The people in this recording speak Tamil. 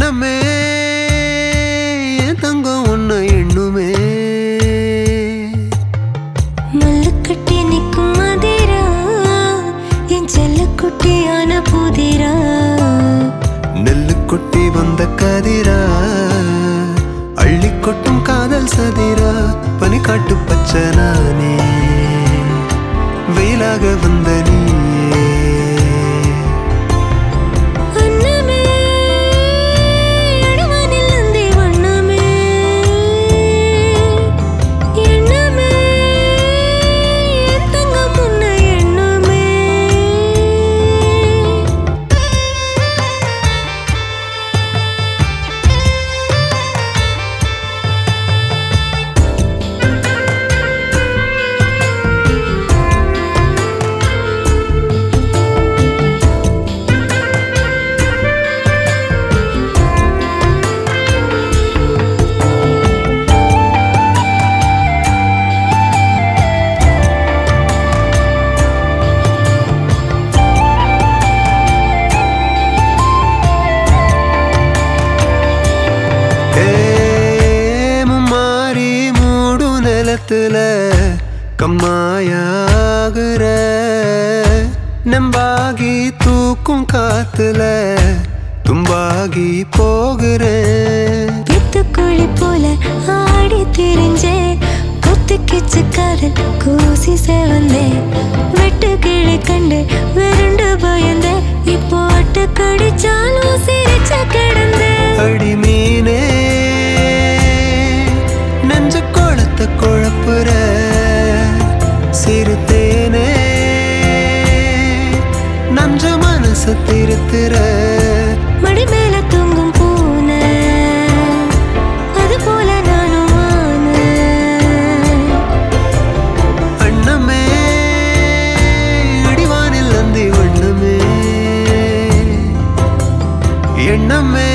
எண்ணமே என் தங்கம் உன்னை எண்ணுமே மல்லுக்கட்டி நிக்கும் மதிரா என் செல்லக்குட்டியான புதிரா நெல்லு கொட்டி வந்த கதிரா அள்ளி கொட்டும் காதல் சதிரா பனி காட்டு பச்சை நானே வெயிலாக வந்த நீயே அன்னமே அடிவானில் நந்தி வண்ணமே எண்ணமே என் தங்கம் உன்னை எண்ணுமே மாறி மூடு நிலத்துல கம்மாயாகுற நம்பாகி தூக்கும் காத்துல தும்பாகி போகிறேன் பித்துக்குழி போல ஆடி திரிஞ்சே கொத்துக்கிச்சு காதல் கூசி செவந்தே வெட்டு கிளி கண்டு விருண்டு பயந்தே இப்போ அட்டு கடிச்சாலும் சிரிச்சு கிடந்தே அடி மீனே நெஞ்ச குளத்தை குழப்புற சிறு தேனே நஞ்ச மனச திருத்துற மடி மேல தூங்கும் பூனை அது போல நானும் ஆனேன். அண்ணமே அடிவானில் நந்தி வண்ணமே எண்ணமே